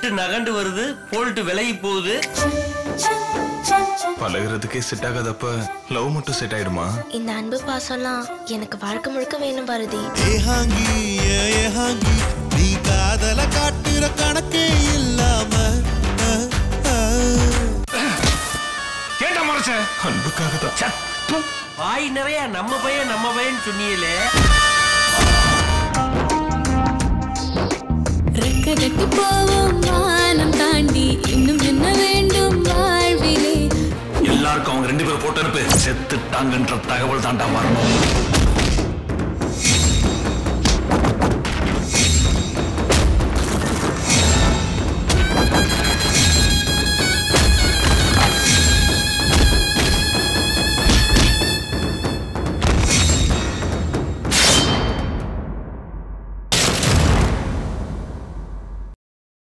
Bolt நகண்டு வருது bold விலகி போகுது பழகுறதுக்கே செட் ஆகாதப்ப லவ் மட்டும் செட் ஆயிடுமா இந்த அன்பு பாசம்லாம் எனக்கு வாழ்க்கை முழுக்க வேணும் பாரதி ஏஹாங்கி ஏ ஏஹாங்கி நீ காதல காட்டுற கணக்கே இல்லாம அஹ், அஹ். ஏன்டா மறைச்ச அன்புக்காக தான் வாய் நிறைய நம்ம பையன் நம்ம பையன் சொன்னீங்களே ரெக்க கட்டி போவோம் வானம் தாண்டி இன்னும் என்ன வேண்டும் வாழ்விலே எல்லாருக்கும் அவங்க ரெண்டு பேரும் போட்டு அனுப்பு செத்துட்டாங்கன்ற தகவல் தாண்டா வரணும்